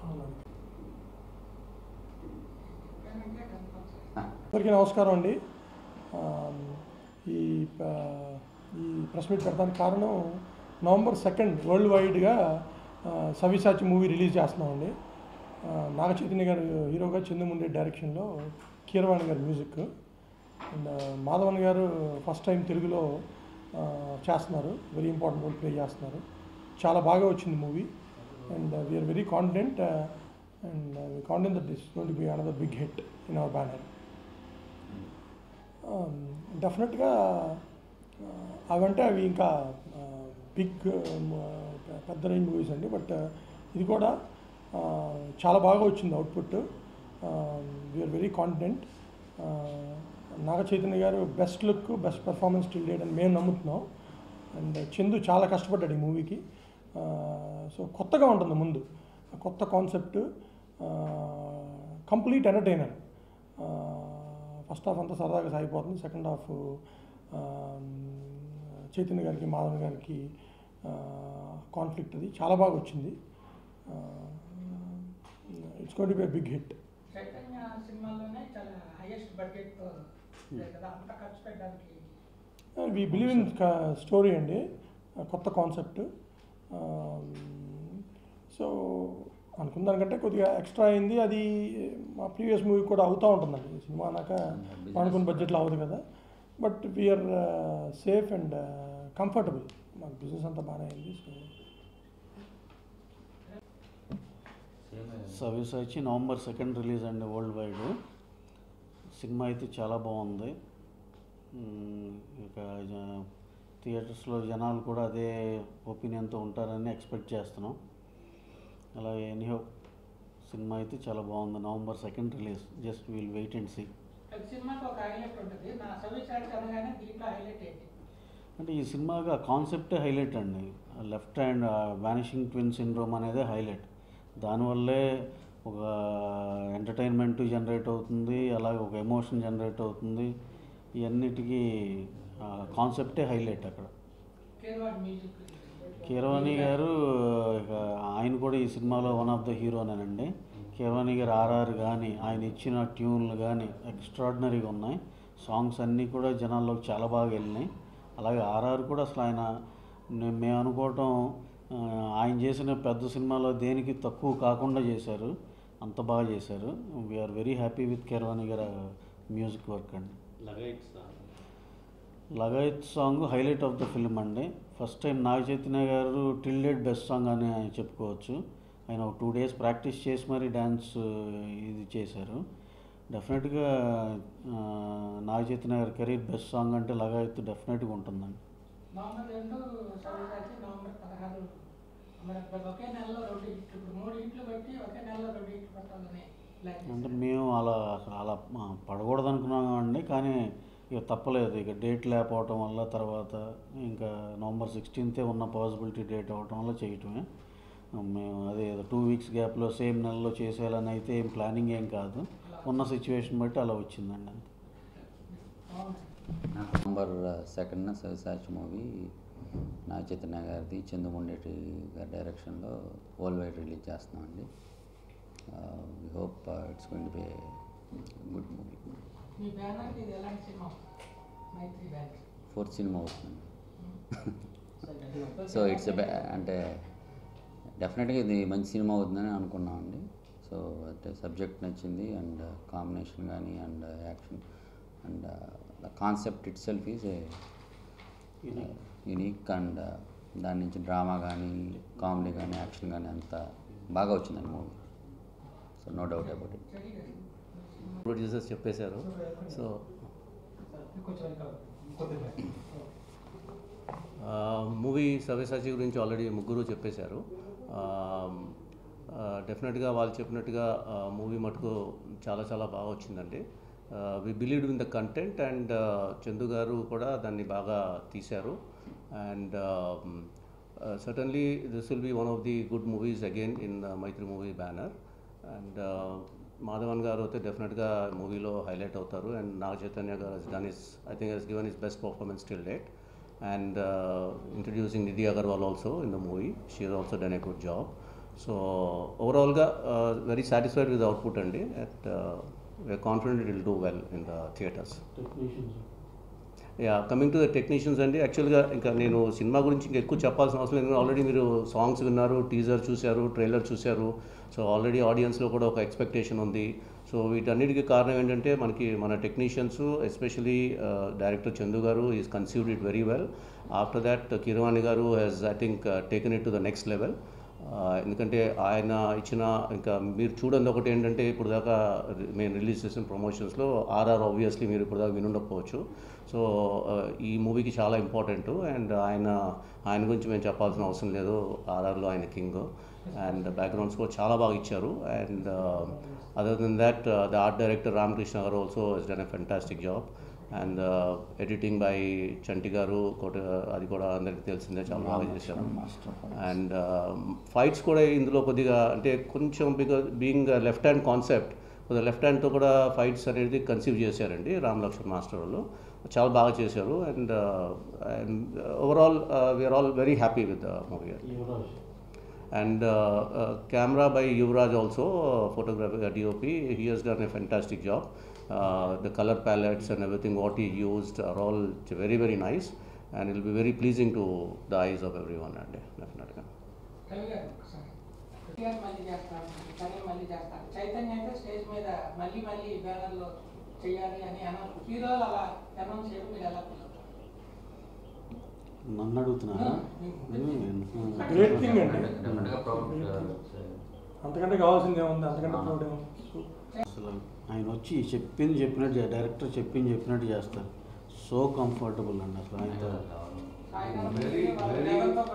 అందరికీ నమస్కారం అండి ఆ, ఈ ఆ, ఈ ప్రెస్ మీట్ పెట్టడానికి కారణం నవంబర్ సెకండ్ వరల్డ్ వైడ్గా ఆ, సవ్యసాచి మూవీ రిలీజ్ చేస్తున్నామండి ఆ, నాగ చైతన్య గారు హీరోగా చందుముండే డైరెక్షన్లో కీరవాణి గారి మ్యూజిక్ అండ్ మాధవన్ గారు ఫస్ట్ టైం తెలుగులో ఆ, చేస్తున్నారు వెరీ ఇంపార్టెంట్ రోల్ ప్లే చేస్తున్నారు చాలా బాగా వచ్చింది movie and we're very confident and confident that this going to be another big hit in our banner డెఫినెట్గా అవంటే అవి ఇంకా బిగ్ పెద్ద రేంజ్ మూవీస్ అండి బట్ ఇది కూడా ఆ, చాలా బాగా వచ్చింది output we're very confident Naga Chaitanya గారు best look best performance still date అని మేము నమ్ముతున్నాం అండ్ చందు చాలా కష్టపడ్డాడు ఈ మూవీకి సో కొత్తగా ఉంటుంది ముందు కొత్త concept complete entertainer first half అంతా సరదాగా సాగిపోతుంది సెకండ్ హాఫ్ చైతన్య గారికి మాధవన్ గారికి కాన్ఫ్లిక్ట్ అది చాలా బాగా వచ్చింది it's got be big hit Chaitanya సినిమాల్లోనే చాలా హైయెస్ట్ బడ్జెట్ కదా అంత ఖర్చు పెట్టడానికి వి బిలీవ్ ఇన్ స్టోరీ అండి కొత్త కాన్సెప్ట్ సో అనుకున్న దానికంటే కొద్దిగా ఎక్స్ట్రా అయింది అది మా ప్రీవియస్ మూవీ కూడా అవుతూ ఉంటుందండి సినిమా అన్నాక అనుకున్న బడ్జెట్లో అవ్వదు కదా but we're safe and comfortable మాకు బిజినెస్ అంతా బాగానే అయింది సో సర్వీస్ వచ్చి నవంబర్ సెకండ్ రిలీజ్ అండి వరల్డ్ వైడ్ సినిమా అయితే చాలా బాగుంది మ్మ్, ఇక జ- థియేటర్స్లో జనాలు కూడా అదే ఒపీనియన్తో ఉంటారని ఎక్స్పెక్ట్ చేస్తున్నాం అలాగే ఎనీహో సినిమా అయితే చాలా బాగుంది November second release just we'll wait and see ప్రతి సినిమాకి ఒక హైలైట్ ఉంటుంది నా సర్వీస్ యాక్ట్ అనగానే దీంట్లో హైలైట్ ఏంటి అంటే ఈ సినిమాగా కాన్సెప్టే హైలైట్ అండి left hand vanishing twin syndrome అనేదే హైలైట్ దానివల్లే ఒక ఎంటర్టైన్మెంట్ జనరేట్ అవుతుంది అలాగే ఒక ఎమోషన్ జనరేట్ అవుతుంది ఇవన్నిటికీ కాన్సెప్టే హైలైట్ అక్కడ కేర్వాడ్ మ్యూజిక్ కీరవాణి గారు ఇక ఆయన కూడా ఈ సినిమాలో వన్ ఆఫ్ ద హీరోనేనండి కీరవాణి గారు ఆర్ఆర్ కానీ ఆయన ఇచ్చిన ట్యూన్లు కానీ ఎక్స్ట్రాడినరీగా ఉన్నాయి సాంగ్స్ అన్నీ కూడా జనాల్లోకి చాలా బాగా వెళ్ళినాయి అలాగే ఆర్ఆర్ కూడా అసలు ఆయన నే- మేము అనుకోవటం ఆ, ఆయన చేసిన పెద్ద సినిమాలో దేనికి తక్కువ కాకుండా చేశారు అంత బాగా చేశారు we're very happy with Keeravani గారి మ్యూజిక్ వర్క్ అండి లగాయత్ song highlight of the film అండి ఫస్ట్ టైం నాగ చైతన్య గారు టిల్ డేట్ బెస్ట్ సాంగ్ అని చెప్పుకోవచ్చు ఆయన ఒక టూ డేస్ ప్రాక్టీస్ చేసి మరి డ్యాన్స్ ఇది చేశారు డెఫినెట్గా ఆ, నాగ చైతన్య గారి కెరీర్ బెస్ట్ సాంగ్ అంటే లగాయత్ డెఫినెట్గా ఉంటుందండి నవంబర్ రెండు సర్వీస్ యాక్ట్ నవంబర్ పదహారు మరి ఒకే నెలలో రెండు హిట్లు ఇప్పుడు మూడు హిట్లు పెట్టి ఒకే నెలలో రెండు హిట్లు పెట్టాలని ప్లాన్ అంటే చేశారు. మేము అలా అలా ఆ, పడకూడదు అనుకున్నామండి కానీ ఇక తప్పలేదు ఇక డేట్ లేకపోవటం వల్ల తర్వాత ఇంకా నవంబర్ సిక్స్టీన్తే ఉన్న పాసిబిలిటీ డేట్ అవ్వటం వల్ల చేయటమే మేము అదే టూ వీక్స్ గ్యాప్లో సేమ్ నెలలో చేసేయాలని అయితే ఏం ప్లానింగ్ ఏం కాదు ఉన్న సిచ్యువేషన్ బట్టి అలా వచ్చిందండి అంతే బాగుంది నవంబర్ సెకండ్న సవిసాచి మూవీ నా చైతన్య గారిది చందుముండేటి గారి డైరెక్షన్లో వరల్డ్ వైడ్ రిలీజ్ చేస్తున్నామండి we hope it's going to be good movie మీ బ్యానర్కి ఇది ఎలాంటి సినిమా మైత్రి బ్యానర్ ఫోర్త్ సినిమా అవుతుంది సో ఇట్స్ అంటే డెఫినెట్గా ఇది మంచి సినిమా అవుతుందని అనుకున్నామండి సో అంటే సబ్జెక్ట్ నచ్చింది అండ్ కాంబినేషన్ కానీ and action and the concept itself is a unique and దాని నుంచి డ్రామా కానీ కామెడీ కానీ యాక్షన్ కానీ అంత బాగా వచ్చిందండి movie so no doubt about it producers చెప్పేశారు సో మూవీ సవ్యసాచి గురించి ఆల్రెడీ ముగ్గురు చెప్పేశారు డెఫినెట్గా వాళ్ళు చెప్పినట్టుగా మూవీ మటుకు చాలా చాలా బాగా వచ్చిందండి we believe in the content and Chandu గారు కూడా దాన్ని బాగా తీశారు and certainly this will be one of the good movies again in Mythri movie banner and Madhavan గారు అయితే డెఫినెట్గా మూవీలో హైలైట్ అవుతారు అండ్ నాగ చైతన్య గారు he's done his I think he's given his best performance till date and introducing Nidhi Agarwal also in the movie she has also done a good job so ఓవరాల్గా very satisfied with output అండి at we're confident it will do well in the theatres technicians yeah coming to the technicians అండి యాక్చువల్గా ఇంకా నేను cinema గురించి ఇంకా ఎక్కువ చెప్పాల్సిన అవసరం లేదు ఆల్రెడీ మీరు సాంగ్స్ విన్నారు టీజర్ చూశారు ట్రైలర్ చూశారు సో ఆల్రెడీ ఆడియన్స్లో కూడా ఒక ఎక్స్పెక్టేషన్ ఉంది సో వీటన్నిటికీ కారణం ఏంటంటే మనకి మన టెక్నీషియన్స్ ఎస్పెషలీ డైరెక్టర్ చందు గారు is conceived it very well after that Keeravani గారు has I think taken it to the next level ఎందుకంటే ఆయన ఇచ్చిన ఇంకా మీరు చూడండి ఒకటి ఏంటంటే ఇప్పుడు దాకా మేము రిలీజ్ చేసిన ప్రమోషన్స్లో ఆర్ఆర్ ఆబ్వియస్లీ మీరు ఇప్పుడు దాకా వినుండకపోవచ్చు సో ఈ మూవీకి చాలా ఇంపార్టెంట్ అండ్ ఆయన ఆయన గురించి మేము చెప్పాల్సిన అవసరం లేదు ఆర్ఆర్లో ఆయన కింగ్ అండ్ బ్యాక్గ్రౌండ్ స్కోర్ చాలా బాగా ఇచ్చారు and other than that the art director Ramakrishna గారు also he's done a fantastic job and editing by Chanti గారు కోట అది కూడా అందరికీ తెలిసిందే చాలా బాగా చేశారు అండ్ ఫైట్స్ కూడా ఇందులో కొద్దిగా అంటే కొంచెం because being left hand concept కొద్దిగా లెఫ్ట్ హ్యాండ్తో కూడా ఫైట్స్ అనేది కన్సీవ్ చేశారండి రామ్ లక్ష్మణ్ మాస్టర్ వాళ్ళు చాలా బాగా చేశారు and overall we're all very happy with the movie Yuvraj and uh, uh, camera by Yuvraj also, uh, photography uh, DOP. He has done a fantastic job. Uh, the color palettes and everything what he used are all very very nice, and it will be very pleasing to the eyes of everyone. And definitely. Ravi గారు ఒకసారి ఎన్టీఆర్ మళ్ళీ చేస్తాను కానీ మళ్ళీ చేస్తాను చైతన్య అయితే stage మీద మళ్ళీ మళ్ళీ బ్యానర్లో చేయాలి అని అన్నారు హీరోలు అలా అనౌన్స్ చేయడం మీరు ఎలా feel అవుతారు? నన్ను అడుగుతున్నారా గ్రేట్ థింగ్ అండి డెఫినెట్గా ప్రౌడ్ అంతకంటే కావాల్సింది ఏముంది అంతకంటే ప్రౌడ్ ఏముంది అసలు ఆయన వచ్చి చెప్పింది చెప్పినట్టు డైరెక్టర్ చెప్పింది చెప్పినట్టు చేస్తారు సో కంఫర్టబుల్ అండి అసలు ఆయనతో ఆయన Very, వాళ్ళ very- level తో